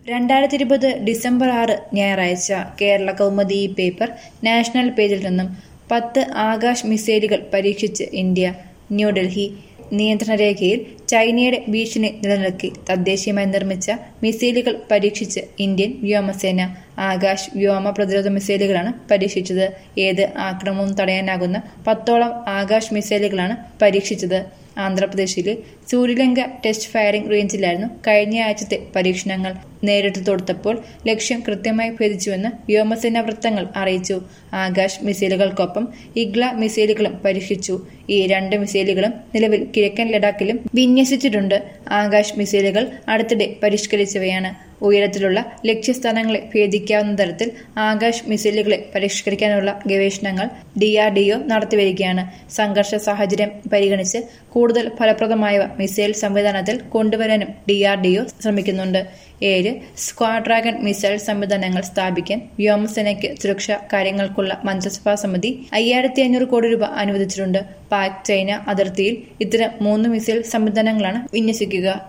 രണ്ടായിരത്തി ഇരുപത് ഡിസംബർ ആറ് ഞായറാഴ്ച കേരള കൗമുദി ഈ പേപ്പർ നാഷണൽ പേജിൽ നിന്നും പത്ത് ആകാശ് മിസൈലുകൾ പരീക്ഷിച്ച് ഇന്ത്യ ന്യൂഡൽഹി നിയന്ത്രണ രേഖയിൽ ചൈനയുടെ ഭീഷണി നിലനിൽക്കെ തദ്ദേശീയമായി നിർമ്മിച്ച മിസൈലുകൾ പരീക്ഷിച്ച് ഇന്ത്യൻ വ്യോമസേന ആകാശ് വ്യോമ പ്രതിരോധ മിസൈലുകളാണ് പരീക്ഷിച്ചത് ഏത് ആക്രമണവും തടയാനാകുന്ന പത്തോളം ആകാശ് മിസൈലുകളാണ് പരീക്ഷിച്ചത് ആന്ധ്രാപ്രദേശിലെ സൂര്യലങ്ക ടെസ്റ്റ് ഫയറിംഗ് റേഞ്ചിലായിരുന്നു കഴിഞ്ഞ ആഴ്ചത്തെ പരീക്ഷണങ്ങൾ നേരിട്ട് തൊടുത്തപ്പോൾ ലക്ഷ്യം കൃത്യമായി ഭേദിച്ചുവെന്ന് വ്യോമസേന വൃത്തങ്ങൾ അറിയിച്ചു ആകാശ് മിസൈലുകൾക്കൊപ്പം ഇഗ്ല മിസൈലുകളും പരീക്ഷിച്ചു ഈ രണ്ട് മിസൈലുകളും നിലവിൽ കിഴക്കൻ ലഡാക്കിലും വിന്യസിച്ചിട്ടുണ്ട് ആകാശ് മിസൈലുകൾ അടുത്തിടെ പരിഷ്കരിച്ചവയാണ് ഉയരത്തിലുള്ള ലക്ഷ്യസ്ഥാനങ്ങളെ ഭേദിക്കാവുന്ന തരത്തിൽ ആകാശ് മിസൈലുകളെ പരിഷ്കരിക്കാനുള്ള ഗവേഷണങ്ങൾ ഡിആർഡിഒ നടത്തിവരികയാണ് സംഘർഷ സാഹചര്യം പരിഗണിച്ച് കൂടുതൽ ഫലപ്രദമായ മിസൈൽ സംവിധാനത്തിൽ കൊണ്ടുവരാനും ഡിആർഡിഒ ശ്രമിക്കുന്നുണ്ട് ഏഴ് സ്ക്വാഡ്രാഗൺ മിസൈൽ സംവിധാനങ്ങൾ സ്ഥാപിക്കാൻ വ്യോമസേനയ്ക്ക് സുരക്ഷാ കാര്യങ്ങൾക്കുള്ള മന്ത്രിസഭാ സമിതി അയ്യായിരത്തി അഞ്ഞൂറ് കോടി രൂപ അനുവദിച്ചിട്ടുണ്ട് പാക് ചൈന അതിർത്തിയിൽ ഇത്തരം മൂന്ന് മിസൈൽ സംവിധാനങ്ങളാണ് വിന്യസിക്കുക